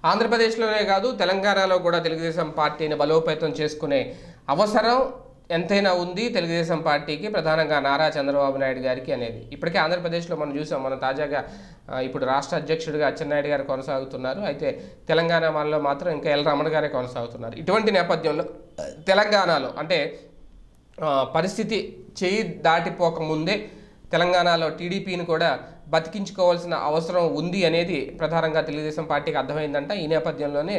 ఆంధ్రప్రదేశ్లోనే కాదు తెలంగాణలో కూడా తెలుగుదేశం పార్టీని బలోపేతం చేసుకునే అవసరం ఎంతైనా ఉంది తెలుగుదేశం పార్టీకి ప్రధానంగా నారా చంద్రబాబు నాయుడు గారికి అనేది ఇప్పటికే ఆంధ్రప్రదేశ్లో మనం చూసాం మనం తాజాగా ఆ, ఇప్పుడు రాష్ట్ర అధ్యక్షుడిగా అచ్చెన్నాయుడు గారు కొనసాగుతున్నారు అయితే తెలంగాణ వాళ్ళలో మాత్రం ఇంకా ఎల్ రమణ గారే కొనసాగుతున్నారు ఇటువంటి నేపథ్యంలో ఆ, తెలంగాణలో అంటే ఆ, పరిస్థితి చేయి దాటిపోక ముందే తెలంగాణలో టీడీపీని కూడా బతికించుకోవాల్సిన అవసరం ఉంది అనేది ప్రధానంగా తెలుగుదేశం పార్టీకి అర్థమైందంట ఈ నేపథ్యంలోనే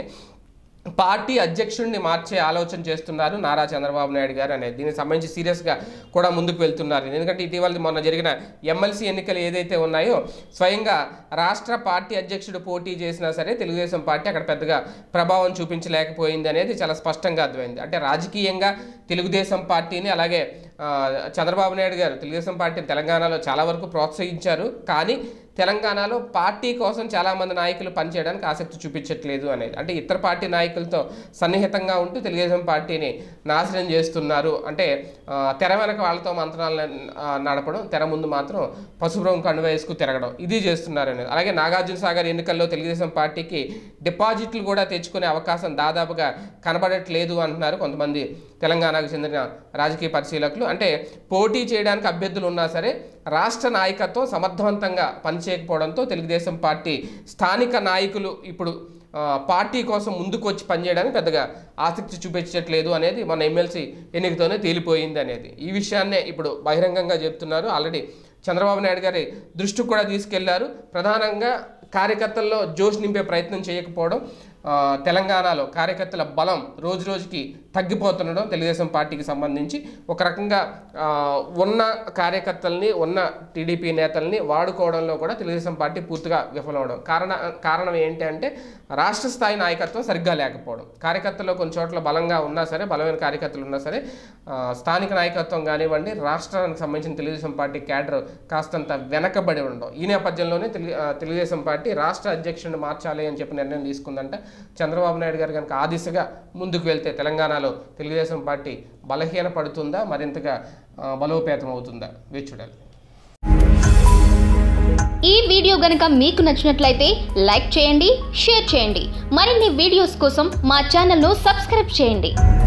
పార్టీ అధ్యక్షుడిని మార్చే ఆలోచన చేస్తున్నారు నారా చంద్రబాబు నాయుడు గారు అనేది దీనికి సంబంధించి సీరియస్గా కూడా ముందుకు వెళ్తున్నారు ఎందుకంటే ఇటీవల మొన్న జరిగిన ఎమ్మెల్సీ ఎన్నికలు ఏదైతే ఉన్నాయో స్వయంగా రాష్ట్ర పార్టీ అధ్యక్షుడు పోటీ చేసినా సరే తెలుగుదేశం పార్టీ అక్కడ పెద్దగా ప్రభావం చూపించలేకపోయింది అనేది చాలా స్పష్టంగా అర్థమైంది అంటే రాజకీయంగా తెలుగుదేశం పార్టీని అలాగే ఆ, చంద్రబాబు నాయుడు గారు తెలుగుదేశం పార్టీని తెలంగాణలో చాలా వరకు ప్రోత్సహించారు కానీ తెలంగాణలో పార్టీ కోసం చాలామంది నాయకులు పనిచేయడానికి ఆసక్తి చూపించట్లేదు అనేది అంటే ఇతర పార్టీ నాయకులతో సన్నిహితంగా ఉంటూ తెలుగుదేశం పార్టీని నాశనం చేస్తున్నారు అంటే ఆ, తెర వెనక వాళ్ళతో మంత్రాలను ఆ, నడపడం తెర ముందు మాత్రం పసుపు రంగు కండువ వేసుకు తిరగడం ఇది చేస్తున్నారు అనేది అలాగే నాగార్జున సాగర్ ఎన్నికల్లో తెలుగుదేశం పార్టీకి డిపాజిట్లు కూడా తెచ్చుకునే అవకాశం దాదాపుగా కనబడట్లేదు అంటున్నారు కొంతమంది తెలంగాణకు చెందిన రాజకీయ పరిశీలకులు అంటే పోటీ చేయడానికి అభ్యర్థులు ఉన్నా సరే రాష్ట్ర నాయకత్వం సమర్థవంతంగా పనిచేయకపోవడంతో తెలుగుదేశం పార్టీ స్థానిక నాయకులు ఇప్పుడు ఆ, పార్టీ కోసం ముందుకు వచ్చి పనిచేయడానికి పెద్దగా ఆసక్తి చూపించట్లేదు అనేది మన ఎమ్మెల్సీ ఎన్నికతోనే తేలిపోయింది అనేది ఈ విషయాన్నే ఇప్పుడు బహిరంగంగా చెప్తున్నారు ఆల్రెడీ చంద్రబాబు నాయుడు గారి దృష్టికి కూడా తీసుకెళ్లారు ప్రధానంగా కార్యకర్తల్లో జోష్ నింపే ప్రయత్నం చేయకపోవడం ఆ, తెలంగాణలో కార్యకర్తల బలం రోజు రోజుకి తగ్గిపోతుండడం తెలుగుదేశం పార్టీకి సంబంధించి ఒక రకంగా ఆ, ఉన్న కార్యకర్తల్ని ఉన్న టీడీపీ నేతల్ని వాడుకోవడంలో కూడా తెలుగుదేశం పార్టీ పూర్తిగా విఫలమవడం కారణ కారణం ఏంటి అంటే రాష్ట్ర స్థాయి నాయకత్వం సరిగ్గా లేకపోవడం కార్యకర్తల్లో కొన్ని చోట్ల బలంగా ఉన్నా సరే బలమైన కార్యకర్తలు ఉన్నా సరే ఆ, స్థానిక నాయకత్వం కానివ్వండి రాష్ట్రానికి సంబంధించిన తెలుగుదేశం పార్టీ క్యాడర్ కాస్తంత వెనకబడి ఉండడం ఈ నేపథ్యంలోనే తెలుగు ఆ, తెలుగుదేశం పార్టీ రాష్ట్ర అధ్యక్షుడిని మార్చాలి అని చెప్పి నిర్ణయం తీసుకుందంట చంద్రబాబు నాయుడు గారు కనుక ఆ దిశగా ముందుకు వెళ్తే తెలంగాణలో తెలుగుదేశం పార్టీ బలహీన పడుతుందా మరింతగా ఆ, బలోపేతం అవుతుందా వేచి చూడాలి ఈ వీడియో గనుక మీకు నచ్చినట్లయితే లైక్ చేయండి షేర్ చేయండి మరిన్ని వీడియోస్ కోసం మా ఛానల్ను సబ్స్క్రైబ్ చేయండి